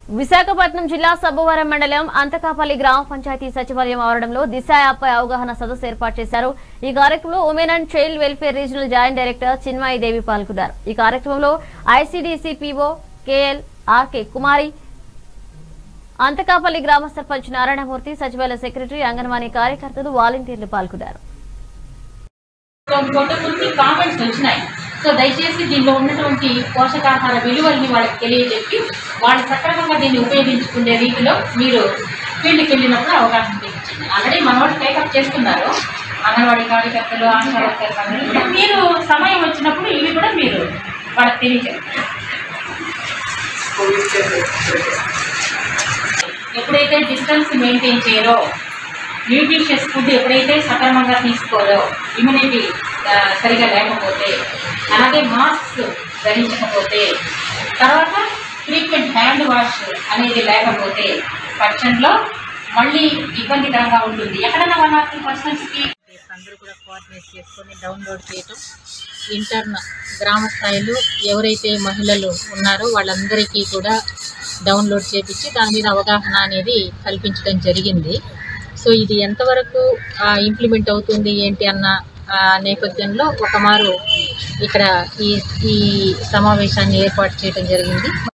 విశాఖపట్నం జిల్లా సబ్బవరం మండలం అంతకాపల్లి గ్రామ పంచాయతీ సచివాలయం ఆవరణంలో దిశ యాప్పై అవగాహన సదస్సు ఏర్పాటు చేశారు ఈ కార్యక్రమంలో women and child welfare regional joint director Chinmayi Devi పాల్గొన్నారు ఈ కార్యక్రమంలో ICDC PO KL RK Kumari Anthakapalli గ్రామ సర్పంచ్ నారాయణమూర్తి సచివాలయ సెక్రటరీ అంగన్వాడీ కార్యకర్తలు వాలంటీర్లు పాల్గొన్నారు కొంత కొన్ని కామెంట్స్ వచ్చినాయి సో దయచేసి దీనిలో ఉన్నటువంటి పోషకాహార విలువల్ని వాళ్ళకి తెలియజెప్పి వాళ్ళు సక్రమంగా దీన్ని ఉపయోగించుకునే రీతిలో మీరు ఫీల్డ్కి వెళ్ళినప్పుడు అవగాహన తెప్పించండి ఆల్రెడీ మన వాళ్ళు టేకప్ చేస్తున్నారు అంగన్వాడీ కార్యకర్తలు ఆశా వర్కర్స్ అందరూ కూడా మీరు సమయం వచ్చినప్పుడు ఇవి కూడా మీరు వాళ్ళకి తెలియజేస్తారు ఎప్పుడైతే డిస్టెన్స్ మెయింటైన్ చేయరో న్యూట్రిషియస్ ఫుడ్ ఎప్పుడైతే సక్రమంగా తీసుకోరో ఇమ్యూనిటీ సరిగా లేకపోతే అలాగే మాస్క్ ధరించకపోతే తర్వాత ఫ్రీక్వెంట్ హ్యాండ్ వాష్ అనేది లేకపోతే పక్షంలో మళ్ళీ ఇబ్బందికరంగా ఉంటుంది ఎక్కడైనా వన్ ఆర్ టూ పర్సన్స్కి అందరూ కూడా కోఆర్డినేట్ చేసుకొని డౌన్లోడ్ చేయటం ఇంటర్న్ గ్రామ స్థాయిలో ఎవరైతే మహిళలు ఉన్నారో వాళ్ళందరికీ కూడా డౌన్లోడ్ చేపించి దాని మీద అవగాహన అనేది కల్పించడం జరిగింది సో ఇది ఎంతవరకు ఇంప్లిమెంట్ అవుతుంది ఏంటి అన్న ఆ, నేపథ్యంలో ఒకమారు ఇక్కడ ఈ ఈ సమావేశాన్ని ఏర్పాటు చేయడం జరిగింది